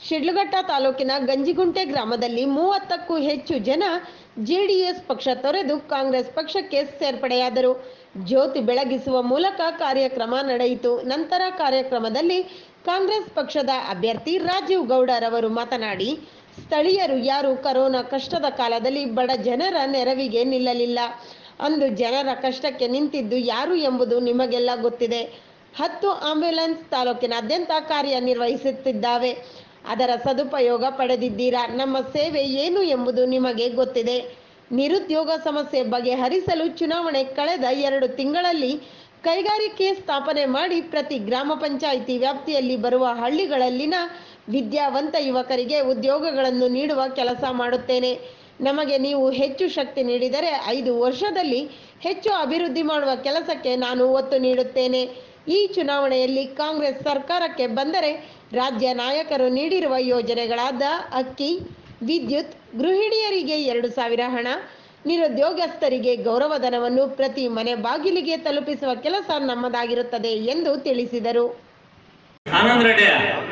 ಶಿಡ್ಲಘಟ್ಟ ತಾಲೂಕಿನ ಗಂಜಿಗುಂಟೆ ಗ್ರಾಮದಲ್ಲಿ ಮೂವತ್ತಕ್ಕೂ ಹೆಚ್ಚು ಜನ ಜೆಡಿಎಸ್ ಪಕ್ಷ ತೊರೆದು ಕಾಂಗ್ರೆಸ್ ಪಕ್ಷಕ್ಕೆ ಸೇರ್ಪಡೆಯಾದರು ಜ್ಯೋತಿ ಬೆಳಗಿಸುವ ಮೂಲಕ ಕಾರ್ಯಕ್ರಮ ನಡೆಯಿತು ನಂತರ ಕಾರ್ಯಕ್ರಮದಲ್ಲಿ ಕಾಂಗ್ರೆಸ್ ಪಕ್ಷದ ಅಭ್ಯರ್ಥಿ ರಾಜೀವ್ ಗೌಡರವರು ಮಾತನಾಡಿ ಸ್ಥಳೀಯರು ಯಾರು ಕರೋನಾ ಕಷ್ಟದ ಕಾಲದಲ್ಲಿ ಬಡ ಜನರ ನೆರವಿಗೆ ನಿಲ್ಲಲಿಲ್ಲ ಅಂದು ಜನರ ಕಷ್ಟಕ್ಕೆ ನಿಂತಿದ್ದು ಯಾರು ಎಂಬುದು ನಿಮಗೆಲ್ಲ ಗೊತ್ತಿದೆ ಹತ್ತು ಆಂಬ್ಯುಲೆನ್ಸ್ ತಾಲೂಕಿನಾದ್ಯಂತ ಕಾರ್ಯನಿರ್ವಹಿಸುತ್ತಿದ್ದಾವೆ ಅದರ ಸದುಪಯೋಗ ಪಡೆದಿದ್ದೀರಾ ನಮ್ಮ ಸೇವೆ ಏನು ಎಂಬುದು ನಿಮಗೆ ಗೊತ್ತಿದೆ ನಿರುದ್ಯೋಗ ಸಮಸ್ಯೆ ಬಗೆಹರಿಸಲು ಚುನಾವಣೆ ಕಳೆದ ಎರಡು ತಿಂಗಳಲ್ಲಿ ಕೈಗಾರಿಕೆ ಸ್ಥಾಪನೆ ಮಾಡಿ ಪ್ರತಿ ಗ್ರಾಮ ಪಂಚಾಯಿತಿ ವ್ಯಾಪ್ತಿಯಲ್ಲಿ ಬರುವ ಹಳ್ಳಿಗಳಲ್ಲಿನ ವಿದ್ಯಾವಂತ ಯುವಕರಿಗೆ ಉದ್ಯೋಗಗಳನ್ನು ನೀಡುವ ಕೆಲಸ ಮಾಡುತ್ತೇನೆ ನಮಗೆ ನೀವು ಹೆಚ್ಚು ಶಕ್ತಿ ನೀಡಿದರೆ ಐದು ವರ್ಷದಲ್ಲಿ ಹೆಚ್ಚು ಅಭಿವೃದ್ಧಿ ಮಾಡುವ ಕೆಲಸಕ್ಕೆ ನಾನು ಒತ್ತು ನೀಡುತ್ತೇನೆ ಈ ಚುನಾವಣೆಯಲ್ಲಿ ಕಾಂಗ್ರೆಸ್ ಸರ್ಕಾರಕ್ಕೆ ಬಂದರೆ ರಾಜ್ಯ ನಾಯಕರು ನೀಡಿರುವ ಯೋಜನೆಗಳಾದ ಅಕ್ಕಿ ವಿದ್ಯುತ್ ಗೃಹಿಣಿಯರಿಗೆ ಎರಡು ಸಾವಿರ ಹಣ ನಿರುದ್ಯೋಗಸ್ಥರಿಗೆ ಗೌರವಧನವನ್ನು ಪ್ರತಿ ಮನೆ ಬಾಗಿಲಿಗೆ ತಲುಪಿಸುವ ಕೆಲಸ ನಮ್ಮದಾಗಿರುತ್ತದೆ ಎಂದು ತಿಳಿಸಿದರು ಆನಂದ್ ರೆಡ್ಡಿ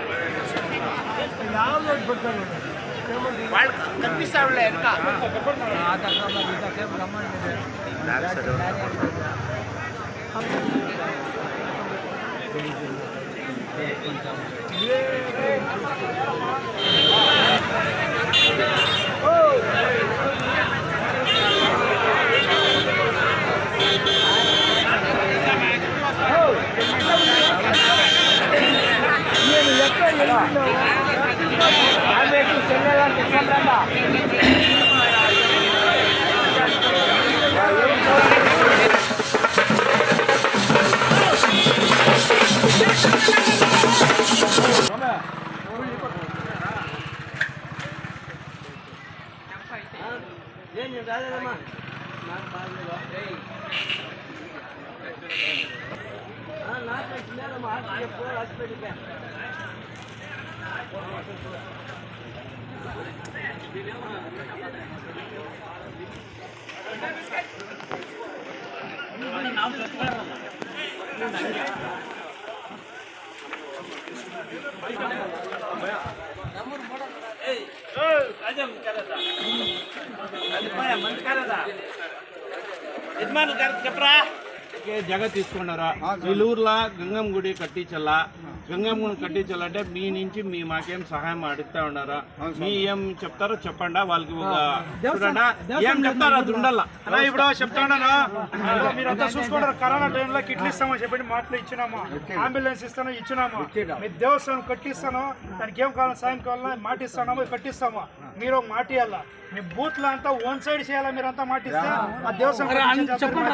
జగ తీసుకున్నారా నెల్లూరులో గంగమ్మ గుడి కట్టించాలా గంగమ్మ గుడి కట్టించాలంటే మీ నుంచి మీ మాకేం సహాయం అడుగుతా ఉన్నారా మీ ఏం చెప్తారో చెప్పండి వాళ్ళకి ఒక చూడండి ఏం చెప్తారో అది ఉండాలా అలా ఇప్పుడు చెప్తాను మీరంతా చూసుకుంటారు కరోనా టైంలో కిట్లు ఇస్తామని చెప్పి మాటలు ఇచ్చినాము అంబులెన్స్ ఇస్తాను ఇచ్చినాము మీ దేవస్థానం కట్టిస్తాను దానికి ఏం కావాలి సాయం కావాలన్నా మాట ఇస్తాము కట్టిస్తాము మీరు ఒక మాట ఇవ్వాల మీ బూత్ లో అంతా వన్ సైడ్ చేయాలా మీరంతా మాట ఇస్తే ఆ దేవస్థానం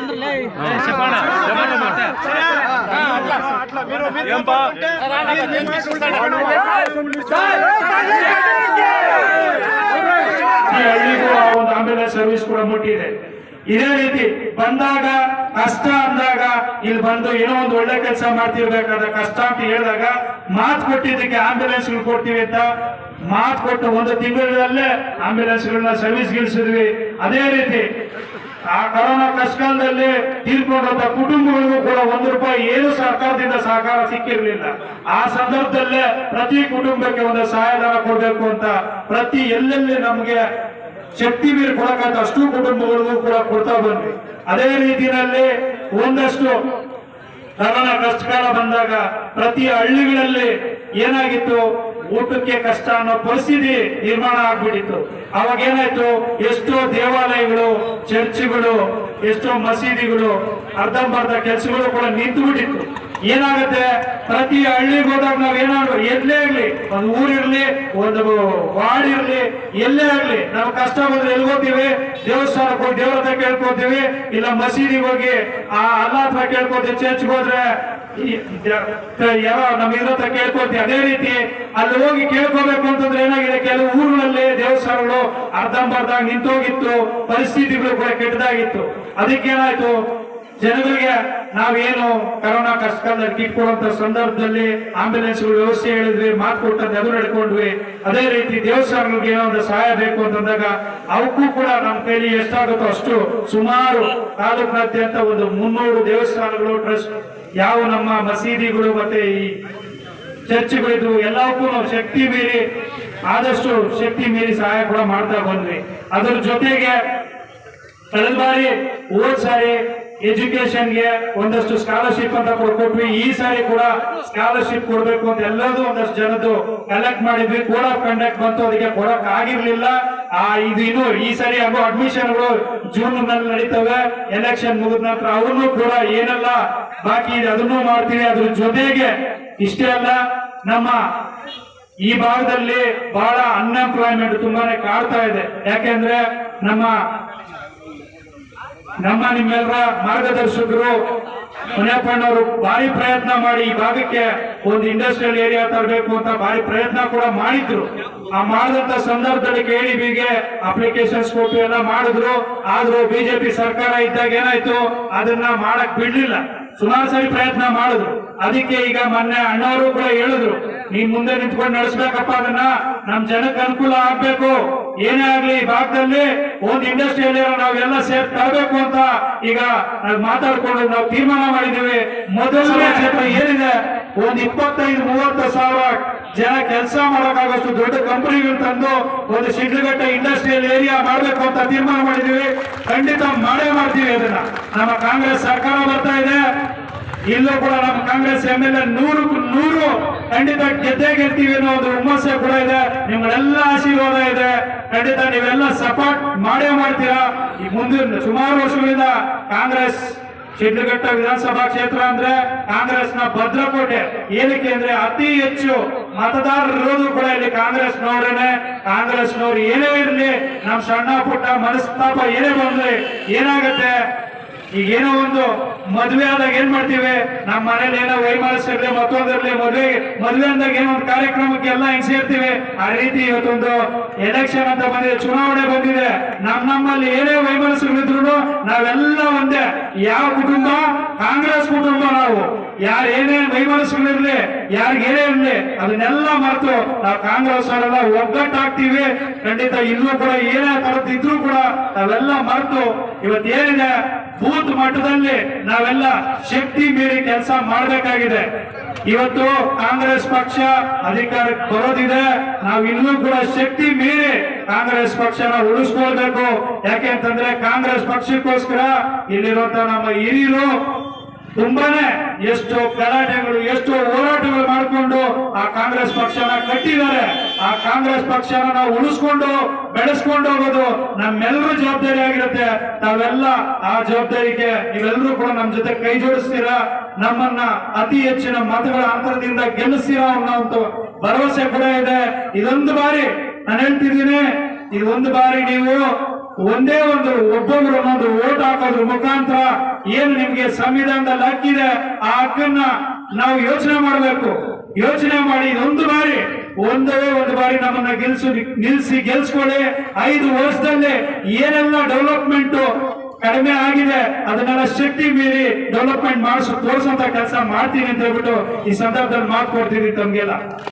అట్లా అట్లా మీరు మీరు కాపాడుకుంటే మీరు- మీరు ಈ ಹಳ್ಳಿಗೂ ಆ ಒಂದು ಆಂಬ್ಯುಲೆನ್ಸ್ ಸರ್ವಿಸ್ ಕೂಡ ಮುಟ್ಟಿದೆ ಇದೇ ರೀತಿ ಬಂದಾಗ ಕಷ್ಟ ಅಂದಾಗ ಇಲ್ಲಿ ಬಂದು ಏನೋ ಒಂದು ಒಳ್ಳೆ ಕೆಲಸ ಮಾಡ್ತಿರ್ಬೇಕಾದ ಕಷ್ಟ ಅಂತ ಹೇಳಿದಾಗ ಮಾತು ಕೊಟ್ಟಿದ್ದಕ್ಕೆ ಆಂಬ್ಯುಲೆನ್ಸ್ ಕೊಡ್ತೀವಿ ಅಂತ ಮಾತು ಕೊಟ್ಟು ಒಂದು ತಿಂಗಳಲ್ಲೇ ಆಂಬ್ಯುಲೆನ್ಸ್ ಗಳನ್ನ ಸರ್ವಿಸ್ ಗಿಳಿಸಿದ್ವಿ ಅದೇ ರೀತಿ ಆ ಕೊರೋನಾ ಕಷ್ಟಕಾಲದಲ್ಲಿ ತೀರ್ಕೊಂಡಂತ ಕುಟುಂಬಗಳಿಗೂ ಕೂಡ ಒಂದು ರೂಪಾಯಿ ಏನು ಸರ್ಕಾರದಿಂದ ಸಹಕಾರ ಸಿಕ್ಕಿರಲಿಲ್ಲ ಆ ಸಂದರ್ಭದಲ್ಲೇ ಪ್ರತಿ ಕುಟುಂಬಕ್ಕೆ ಒಂದು ಸಹಾಯಧನ ಕೊಡಬೇಕು ಅಂತ ಪ್ರತಿ ಎಲ್ಲೆಲ್ಲಿ ನಮಗೆ ಶಕ್ತಿ ಮೀರಿ ಕೊಡಕಂತ ಅಷ್ಟು ಕುಟುಂಬಗಳಿಗೂ ಕೂಡ ಕೊಡ್ತಾ ಬಂದ್ವಿ ಅದೇ ರೀತಿಯಲ್ಲಿ ಒಂದಷ್ಟು ಕೊರೋನಾ ಕಷ್ಟಕಾಲ ಬಂದಾಗ ಪ್ರತಿ ಹಳ್ಳಿಗಳಲ್ಲಿ ಏನಾಗಿತ್ತು ಊಟಕ್ಕೆ ಕಷ್ಟ ಅನ್ನೋ ಪರಿಸ್ಥಿತಿ ನಿರ್ಮಾಣ ಆಗ್ಬಿಟ್ಟಿತ್ತು ಅವಾಗ ಏನಾಯ್ತು ಎಷ್ಟೋ ದೇವಾಲಯಗಳು ಚರ್ಚ್ಗಳು ಎಷ್ಟೋ ಮಸೀದಿಗಳು ಅರ್ಧಂಬರ್ಧ ಕೆಲಸಗಳು ಕೂಡ ನಿಂತು ಬಿಟ್ಟಿತ್ತು ಏನಾಗುತ್ತೆ ಪ್ರತಿ ಹಳ್ಳಿಗೆ ಹೋದಾಗ ನಾವ್ ಏನಾದ್ರು ಎಲ್ಲೇ ಆಗ್ಲಿ ಒಂದು ಊರಿರ್ಲಿ ಒಂದು ವಾರ್ಡ್ ಇರ್ಲಿ ಎಲ್ಲೇ ಆಗ್ಲಿ ನಾವು ಕಷ್ಟ ಬಂದ್ರೆ ಎಲ್ಲಿ ಹೋಗ್ತೀವಿ ದೇವಸ್ಥಾನಕ್ಕೆ ಹೋಗಿ ದೇವ್ರ ಹತ್ರ ಕೇಳ್ಕೊತೀವಿ ಇಲ್ಲ ಮಸೀದಿಗೆ ಹೋಗಿ ಆ ಅಲ್ಲಾ ಹತ್ರ ಕೇಳ್ಕೊತೀವಿ ಚರ್ಚ್ಗೆ ಹೋದ್ರೆ ಈ ದ- ಯಾರೋ ನಮ್ಮ ಇದ್ರ ಹತ್ರ ಕೇಳ್ಕೊತೀವಿ ಅದೇ ರೀತಿ ಅಲ್ಲಿ ಹೋಗಿ ಕೇಳ್ಕೋಬೇಕು ಅಂತಂದ್ರೆ ಏನಾಗಿದೆ ಕೆಲವು ಊರುಗಳಲ್ಲಿ ದೇವಸ್ಥಾನಗಳು ಅರ್ಧಂಬರ್ಧ ನಿಂತೋಗಿತ್ತು ಪರಿಸ್ಥಿತಿಗಳು ಕೂಡ ಕೆಟ್ಟದಾಗಿತ್ತು ಅದಕ್ಕೇನಾಯ್ತು ಜನಗಳಿಗೆ ನಾವೇನು ಕರೋನಾ ಕಷ್ಟಕಾಲದಲ್ಲಿ ಕಿಟ್ ಕೊಡುವಂತ ಸಂದರ್ಭದಲ್ಲಿ ಆಂಬ್ಯುಲೆನ್ಸ್ ವ್ಯವಸ್ಥೆ ಹೇಳಿದ್ವಿ ಮಾತು ಕೊಟ್ಟಂತೆ ಅದು ನಡ್ಕೊಂಡ್ವಿ ಅದೇ ರೀತಿ ದೇವಸ್ಥಾನಗಳಿಗೆ ಏನೋ ಒಂದು ಸಹಾಯ ಬೇಕು ಅಂತಂದಾಗ ಅವಕ್ಕೂ ಕೂಡ ನಮ್ಮ ಕೈಲಿ ಎಷ್ಟಾಗುತ್ತೋ ಅಷ್ಟು ಸುಮಾರು ತಾಲೂಕಿನಾದ್ಯಂತ ಒಂದು ಮುನ್ನೂರು ದೇವಸ್ಥಾನಗಳು ಟ್ರಸ್ಟ್ ಯಾವ ನಮ್ಮ ಮಸೀದಿಗಳು ಮತ್ತೆ ಈ ಚರ್ಚೆಗಳಿದ್ವು ಎಲ್ಲವಕ್ಕೂ ನಾವು ಶಕ್ತಿ ಮೀರಿ ಆದಷ್ಟು ಶಕ್ತಿ ಮೀರಿ ಸಹಾಯ ಕೂಡ ಮಾಡ್ತಾ ಬಂದ್ವಿ ಅದ್ರ ಜೊತೆಗೆ ಕಳೆದ ಬಾರಿ ಹೋದ್ ಸಾರಿ ಎಜುಕೇಶನ್ಗೆ ಒಂದಷ್ಟು ಸ್ಕಾಲರ್ಶಿಪ್ ಅಂತ ಕೂಡ ಕೊಟ್ವಿ ಈ ಸಾರಿ ಕೂಡ ಸ್ಕಾಲರ್ಶಿಪ್ ಕೊಡ್ಬೇಕು ಅಂತ ಎಲ್ಲದೂ ಒಂದಷ್ಟು ಜನದ್ದು ಕಲೆಕ್ಟ್ ಮಾಡಿದ್ವಿ ಕೋಡ್ ಆಫ್ ಕಂಡಕ್ಟ್ ಬಂತು ಅದಕ್ಕೆ ಕೊಡಕ್ ಆಗಿರ್ಲಿಲ್ಲ ಆ ಇದು ಇನ್ನು ಈ ಸಾರಿ ಆಗೋ ಅಡ್ಮಿಷನ್ಗಳು ಜೂನ್ ನಲ್ಲಿ ನಡೀತವೆ ಎಲೆಕ್ಷನ್ ಮುಗಿದ ನಂತರ ಅವನು ಕೂಡ ಏನೆಲ್ಲ ಬಾಕಿ ಇದೆ ಅದನ್ನು ಮಾಡ್ತೀವಿ ಅದ್ರ ಜೊತೆಗೆ ಇಷ್ಟೇ ಅಲ್ಲ ನಮ್ಮ ಈ ಭಾಗದಲ್ಲಿ ಬಹಳ ಅನ್ಎಂಪ್ಲಾಯ್ಮೆಂಟ್ ತುಂಬಾನೇ ಕಾಡ್ತಾ ಇದೆ ಯಾಕೆಂದ್ರೆ ನಮ್ಮ ನಮ್ಮ ನಿಮ್ಮೆಲ್ಲರ ಮಾರ್ಗದರ್ಶಕರು ಮುನಿಯಪ್ಪಣ್ಣವರು ಭಾರಿ ಪ್ರಯತ್ನ ಮಾಡಿ ಈ ಭಾಗಕ್ಕೆ ಒಂದು ಇಂಡಸ್ಟ್ರಿಯಲ್ ಏರಿಯಾ ತರಬೇಕು ಅಂತ ಭಾರಿ ಪ್ರಯತ್ನ ಕೂಡ ಮಾಡಿದ್ರು ಆ ಮಾಡಿದಂತ ಸಂದರ್ಭದಲ್ಲಿ ಕೆಡಿಬಿಗೆ ಅಪ್ಲಿಕೇಶನ್ಸ್ ಕೊಟ್ಟು ಎಲ್ಲ ಮಾಡಿದ್ರು ಆದ್ರೂ ಬಿಜೆಪಿ ಸರ್ಕಾರ ಇದ್ದಾಗ ಏನಾಯ್ತು ಅದನ್ನ ಮಾಡಕ್ ಬಿಡ್ಲಿಲ್ಲ ಸುಮಾರು ಸರಿ ಪ್ರಯತ್ನ ಮಾಡಿದ್ರು ಅದಕ್ಕೆ ಈಗ ಮೊನ್ನೆ ಅಣ್ಣವರು ಕೂಡ ಹೇಳಿದ್ರು ನೀನ್ ಮುಂದೆ ನಿಂತ್ಕೊಂಡು ನಡೆಸ್ಬೇಕಪ್ಪ ಅದನ್ನ ನಮ್ ಜನಕ್ಕೆ ಅನುಕೂಲ ಆಗ್ಬೇಕು ಏನೇ ಆಗ್ಲಿ ಈ ಭಾಗದಲ್ಲಿ ಒಂದು ಇಂಡಸ್ಟ್ರಿಯಲ್ ನಾವೆಲ್ಲ ಸೇರ್ ತರಬೇಕು ಅಂತ ಈಗ ನಾವ್ ಮಾತಾಡ್ಕೊಂಡು ನಾವು ತೀರ್ಮಾನ ಮಾಡಿದೀವಿ ಮೊದಲನೇ ಕ್ಷೇತ್ರ ಏನಿದೆ ಒಂದ್ ಇಪ್ಪತ್ತೈದು ಮೂವತ್ತು ಸಾವಿರ ಜನ ಕೆಲಸ ಮಾಡೋಕ್ಕಾಗಷ್ಟು ದೊಡ್ಡ ಕಂಪನಿಗಳು ತಂದು ಒಂದು ಶಿಡ್ಲಘಟ್ಟ ಇಂಡಸ್ಟ್ರಿಯಲ್ ಏರಿಯಾ ಮಾಡ್ಬೇಕು ಅಂತ ತೀರ್ಮಾನ ಮಾಡಿದೀವಿ ಖಂಡಿತ ಮಾಡೇ ಮಾಡ್ತೀವಿ ಅದನ್ನ ನಮ್ಮ ಕಾಂಗ್ರೆಸ್ ಸರ್ಕಾರ ಬರ್ತಾ ಇದೆ ಇಲ್ಲೂ ಕೂಡ ನಮ್ಮ ಕಾಂಗ್ರೆಸ್ ಎಂ ಎಲ್ ಎ ನೂರು ನೂರು ಖಂಡಿತ ಗೆದ್ದೇ ಗೆಲ್ತೀವಿ ಅನ್ನೋ ಒಂದು ಹುಮ್ಮಸ್ಸೆ ಕೂಡ ಇದೆ ನಿಮ್ಗಳೆಲ್ಲ ಆಶೀರ್ವಾದ ಇದೆ ಖಂಡಿತ ನೀವೆಲ್ಲ ಸಪೋರ್ಟ್ ಮಾಡೇ ಮಾಡ್ತೀರಾ ಈ ಮುಂದಿನ ಸುಮಾರು ವರ್ಷಗಳಿಂದ ಕಾಂಗ್ರೆಸ್ ಶಿಡ್ಲಘಟ್ಟ ವಿಧಾನಸಭಾ ಕ್ಷೇತ್ರ ಅಂದ್ರೆ ಕಾಂಗ್ರೆಸ್ ನ ಭದ್ರಕೋಟೆ ಏನಕ್ಕೆ ಅಂದ್ರೆ ಅತಿ ಹೆಚ್ಚು ಮತದಾರರಿರೋದು ಕೂಡ ಇಲ್ಲಿ ಕಾಂಗ್ರೆಸ್ ನವರೇನೆ ಕಾಂಗ್ರೆಸ್ ನವ್ರು ಏನೇ ಇರಲಿ ನಮ್ ಸಣ್ಣ ಪುಟ್ಟ ಮನಸ್ತಾಪ ಏನೇ ಬಂದ್ರೆ ಏನಾಗತ್ತೆ ಈಗ ಏನೋ ಒಂದು ಮದ್ವೆ ಆದಾಗ ಏನ್ ಮಾಡ್ತೀವಿ ನಮ್ಮ ಮನೇಲಿ ಏನೋ ವೈಮನಸ್ಸಿರ್ಲಿ ಮತ್ತೊಂದಿರ್ಲಿ ಮದ್ವೆ ಮದ್ವೆ ಅಂದಾಗ ಏನೋ ಒಂದು ಕಾರ್ಯಕ್ರಮಕ್ಕೆ ಎಲ್ಲ ಹಿಂಗ್ ಸೇರ್ತೀವಿ ಆ ರೀತಿ ಇವತ್ತೊಂದು ಎಲೆಕ್ಷನ್ ಅಂತ ಬಂದಿದೆ ಚುನಾವಣೆ ಬಂದಿದೆ ನಮ್ ನಮ್ಮಲ್ಲಿ ಏನೇ ವೈಮನಸ್ಸುಗಳಿದ್ರು ನಾವೆಲ್ಲ ಒಂದೇ ಯಾವ ಕುಟುಂಬ ಕಾಂಗ್ರೆಸ್ ಕುಟುಂಬ ನಾವು ಯಾರು ಏನೇ ವೈಮನಸ್ಸುಗಳಿರ್ಲಿ ಯಾರಿಗೆ ಏನೇ ಇರ್ಲಿ ಅದನ್ನೆಲ್ಲ ಮರೆತು ನಾವು ಕಾಂಗ್ರೆಸ್ ಅವರೆಲ್ಲ ಒಗ್ಗಟ್ಟಾಗ್ತೀವಿ ಖಂಡಿತ ಇಲ್ಲೂ ಕೂಡ ಏನೇ ತರದಿದ್ರು ಕೂಡ ನಾವೆಲ್ಲ ಮರೆತು ಇವತ್ತೇನಿದೆ ಬೂತ್ ಮಟ್ಟದಲ್ಲಿ ನಾವೆಲ್ಲ ಶಕ್ತಿ ಮೀರಿ ಕೆಲಸ ಮಾಡಬೇಕಾಗಿದೆ ಇವತ್ತು ಕಾಂಗ್ರೆಸ್ ಪಕ್ಷ ಅಧಿಕಾರಕ್ಕೆ ಬರೋದಿದೆ ನಾವು ಇನ್ನೂ ಕೂಡ ಶಕ್ತಿ ಮೀರಿ ಕಾಂಗ್ರೆಸ್ ಪಕ್ಷನ ಉಳಿಸ್ಕೊಳ್ಬೇಕು ಯಾಕೆ ಅಂತಂದ್ರೆ ಕಾಂಗ್ರೆಸ್ ಪಕ್ಷಕ್ಕೋಸ್ಕರ ಇಲ್ಲಿರುವಂತ ನಮ್ಮ ಹಿರಿಯರು ತುಂಬಾನೇ ಎಷ್ಟು ಗಲಾಟೆಗಳು ಎಷ್ಟು ಹೋರಾಟಗಳು ಮಾಡಿಕೊಂಡು ಆ ಕಾಂಗ್ರೆಸ್ ಪಕ್ಷನ ಕಟ್ಟಿದ್ದಾರೆ ಆ ಕಾಂಗ್ರೆಸ್ ಪಕ್ಷನ ನಾವು ಉಳಿಸ್ಕೊಂಡು ಬೆಳೆಸ್ಕೊಂಡು ಹೋಗೋದು ನಮ್ಮೆಲ್ಲರ ಜವಾಬ್ದಾರಿ ಆಗಿರುತ್ತೆ ನಾವೆಲ್ಲ ಆ ಜವಾಬ್ದಾರಿಗೆ ನೀವೆಲ್ಲರೂ ಕೂಡ ನಮ್ಮ ಜೊತೆ ಕೈ ಜೋಡಿಸ್ತೀರಾ ನಮ್ಮನ್ನ ಅತಿ ಹೆಚ್ಚಿನ ಮತಗಳ ಅಂತರದಿಂದ ಗೆಲ್ಲಿಸ್ತೀರಾ ಅನ್ನೋ ಒಂದು ಭರವಸೆ ಕೂಡ ಇದೆ ಇದೊಂದು ಬಾರಿ ನಾನು ಹೇಳ್ತಿದ್ದೀನಿ ಇದೊಂದು ಬಾರಿ ನೀವು ಒಂದೇ ಒಂದು ಒಬ್ಬೊಬ್ರು ಒಂದೊಂದು ಓಟ್ ಹಾಕೋದ್ರ ಮುಖಾಂತರ ಏನು ನಿಮ್ಗೆ ಸಂವಿಧಾನದಲ್ಲಿ ಹಕ್ಕಿದೆ ಆ ಹಕ್ಕನ್ನ ನಾವು ಯೋಚನೆ ಮಾಡಬೇಕು ಯೋಚನೆ ಮಾಡಿ ಇದೊಂದು ಬಾರಿ ಒಂದೇ ಒಂದು ಬಾರಿ ನಮ್ಮನ್ನ ಗೆಲ್ಸು ನಿಲ್ಸಿ ಗೆಲ್ಸ್ಕೊಳ್ಳಿ ಐದು ವರ್ಷದಲ್ಲಿ ಏನೆಲ್ಲ ಡೆವಲಪ್ಮೆಂಟ್ ಕಡಿಮೆ ಆಗಿದೆ ಅದನ್ನೆಲ್ಲ ಶಕ್ತಿ ಮೀರಿ ಡೆವಲಪ್ಮೆಂಟ್ ಮಾಡಿಸ್ ತೋರಿಸುವಂತ ಕೆಲಸ ಮಾಡ್ತೀನಿ ಅಂತ ಹೇಳ್ಬಿಟ್ಟು ಈ ಸಂದರ್ಭದಲ್ಲಿ ಮಾತು ಕೊಡ್ತೀನಿ ತಮ್ಗೆಲ್ಲ